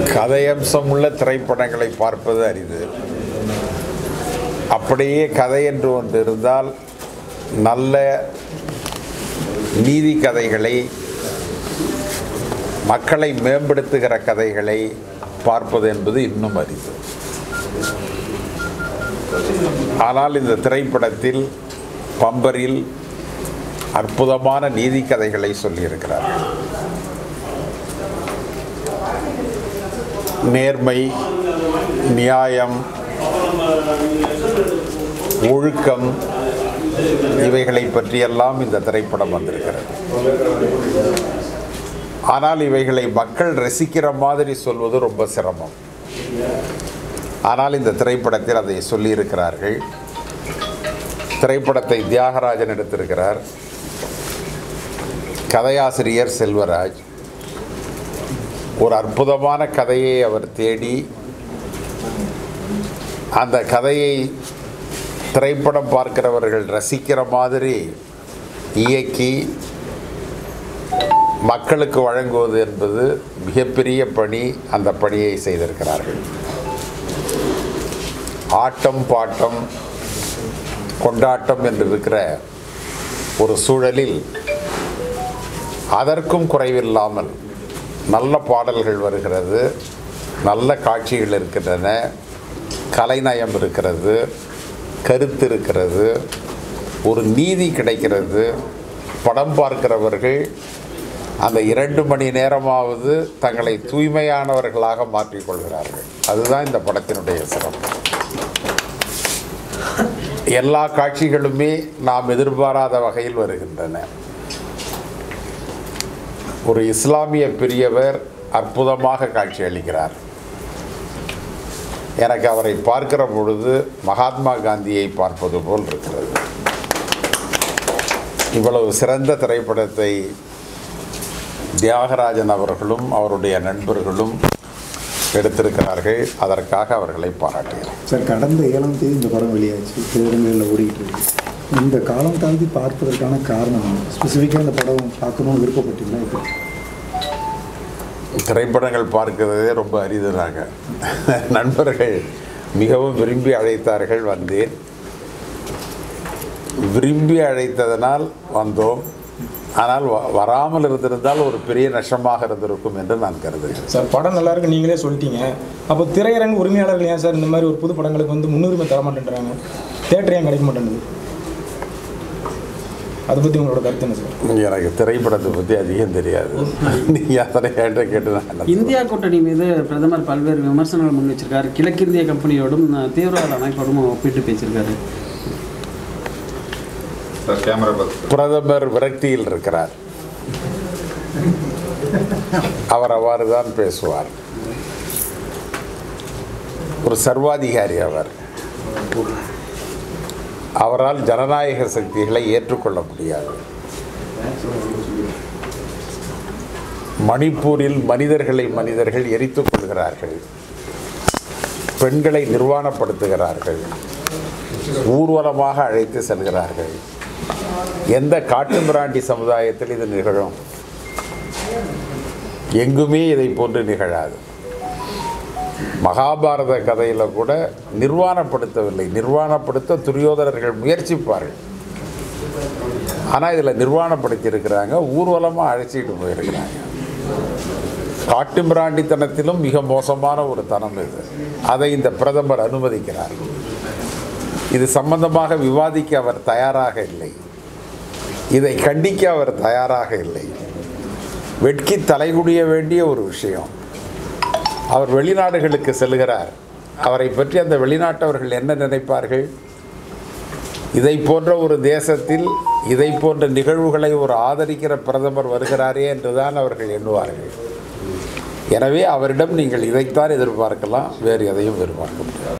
கதையம்சம் உள்ள திரைப்படங்களை பார்ப்பது அரிது அப்படியே கதை என்று ஒன்று இருந்தால் நல்ல நீதி கதைகளை மக்களை மேம்படுத்துகிற கதைகளை பார்ப்பது என்பது இன்னும் அரிது ஆனால் இந்த திரைப்படத்தில் பம்பரில் அற்புதமான நீதி கதைகளை சொல்லியிருக்கிறார்கள் நேர்மை நியாயம் ஒழுக்கம் இவைகளை பற்றியெல்லாம் இந்த திரைப்படம் வந்திருக்கிறது ஆனால் இவைகளை மக்கள் ரசிக்கிற மாதிரி சொல்வது ரொம்ப சிரமம் ஆனால் இந்த திரைப்படத்தில் அதை சொல்லியிருக்கிறார்கள் திரைப்படத்தை தியாகராஜன் எடுத்திருக்கிறார் கதையாசிரியர் செல்வராஜ் ஒரு அற்புதமான கதையை அவர் தேடி அந்த கதையை திரைப்படம் பார்க்கிறவர்கள் ரசிக்கிற மாதிரி இயக்கி மக்களுக்கு வழங்குவது என்பது மிகப்பெரிய பணி அந்த பணியை செய்திருக்கிறார்கள் ஆட்டம் பாட்டம் கொண்டாட்டம் என்று இருக்கிற ஒரு சூழலில் அதற்கும் குறைவில்லாமல் நல்ல பாடல்கள் வருகிறது நல்ல காட்சிகள் இருக்கின்றன கலைநயம் இருக்கிறது கருத்து இருக்கிறது ஒரு நீதி கிடைக்கிறது படம் பார்க்கிறவர்கள் அந்த இரண்டு மணி நேரமாவது தங்களை தூய்மையானவர்களாக மாற்றிக்கொள்கிறார்கள் அதுதான் இந்த படத்தினுடைய சிறப்பு எல்லா காட்சிகளுமே நாம் எதிர்பாராத வகையில் வருகின்றன ஒரு இஸ்லாமிய பெரியவர் அற்புதமாக காட்சி அளிக்கிறார் எனக்கு அவரை பார்க்கிற பொழுது மகாத்மா காந்தியை பார்ப்பது போல் இருக்கிறது இவ்வளவு சிறந்த திரைப்படத்தை தியாகராஜன் அவர்களும் அவருடைய நண்பர்களும் எடுத்திருக்கிறார்கள் அதற்காக அவர்களை பாராட்டுகிறேன் சார் கடந்த ஏழாம் தேதி இந்த படம் வெளியாச்சு திரையரங்குகளில் ஓடிட்டு இருக்கு இந்த காலம் தாழ்த்தி பார்ப்பதற்கான காரணம் ஸ்பெசிஃபிக்காக இந்த படம் பார்க்கணும்னு விருப்பப்பட்டீங்களா இப்போ திரைப்படங்கள் பார்க்கிறதே ரொம்ப அரிதுனாங்க நண்பர்கள் மிகவும் விரும்பி அழைத்தார்கள் வந்தேன் விரும்பி அழைத்ததனால் வந்தோம் ஆனால் வ- வராமல் இருந்திருந்தால் ஒரு பெரிய நஷ்டமாக இருந்திருக்கும் என்று நான் கருதுகிறேன் சார் படம் நல்லா இருக்கு நீங்களே சொல்லிட்டீங்க அப்போ திரையரங்கு உரிமையாளர்கள் ஏன் சார் இந்த மாதிரி ஒரு புது படங்களுக்கு வந்து முன்னுரிமை தர மாட்டேன்றாங்க தேட்டர் ஏன் கிடைக்க மாட்டேங்குது அதை பற்றி உங்களோட கருத்து என்ன சார் எனக்கு திரைப்படத்தை பற்றி அதிகம் தெரியாது நீங்கள் அதனை என்கிட்ட கேட்டு நான் என்ன இந்தியா கூட்டணி மீது பிரதமர் பல்வேறு விமர்சனங்கள் முன் வச்சிருக்காரு கிழக்கிந்திய கம்பெனியோடும் அஹ், தீவிரவாத அமைப்போடும் ஒப்பிட்டு பேசியிருக்காரு சார் கேமரா பார்த்து பிரதமர் விரக்தியில் இருக்கிறார் அவர் அவ்வாறு தான் பேசுவார் ஒரு சர்வாதிகாரி அவர் அவரால் ஜனநாயக சக்திகளை ஏற்றுக்கொள்ள முடியாது மணிப்பூரில் மனிதர்களை மனிதர்கள் எரித்துக் கொள்கிறார்கள் பெண்களை நிர்வாணப்படுத்துகிறார்கள் ஊர்வலமாக அழைத்து செல்கிறார்கள் எந்த காட்டுமிராண்டி சமுதாயத்தில் இது நிகழும் எங்குமே இதை போன்று நிகழாது மகாபாரத கதையில் கூட நிர்வாணப்படுத்தவில்லை நிர்வாணப்படுத்த துரியோதனர்கள் முயற்சிப்பார்கள் ஆனால் இதில் நிர்வாணப்படுத்தி இருக்கிறாங்க ஊர்வலமாக அழைச்சிட்டு போயிருக்கிறாங்க காட்டுமிராண்டித்தனத்திலும் மிக மோசமான ஒரு தனம் இது அதை இந்த பிரதமர் அனுமதிக்கிறார் இது சம்பந்தமாக விவாதிக்க அவர் தயாராக இல்லை இதை கண்டிக்க அவர் தயாராக இல்லை வெட்கி தலைகுடிய வேண்டிய ஒரு விஷயம் அவர் வெளிநாடுகளுக்கு செல்கிறார் அவரை பற்றி அந்த வெளிநாட்டவர்கள் என்ன நினைப்பார்கள் இதை போன்ற ஒரு தேசத்தில் இதை போன்ற நிகழ்வுகளை ஒரு ஆதரிக்கிற பிரதமர் வருகிறாரே என்றுதான் அவர்கள் எண்ணுவார்கள் எனவே அவரிடம் நீங்கள் இதைத்தான் எதிர்பார்க்கலாம் வேறு எதையும் எதிர்பார்க்க முடியாது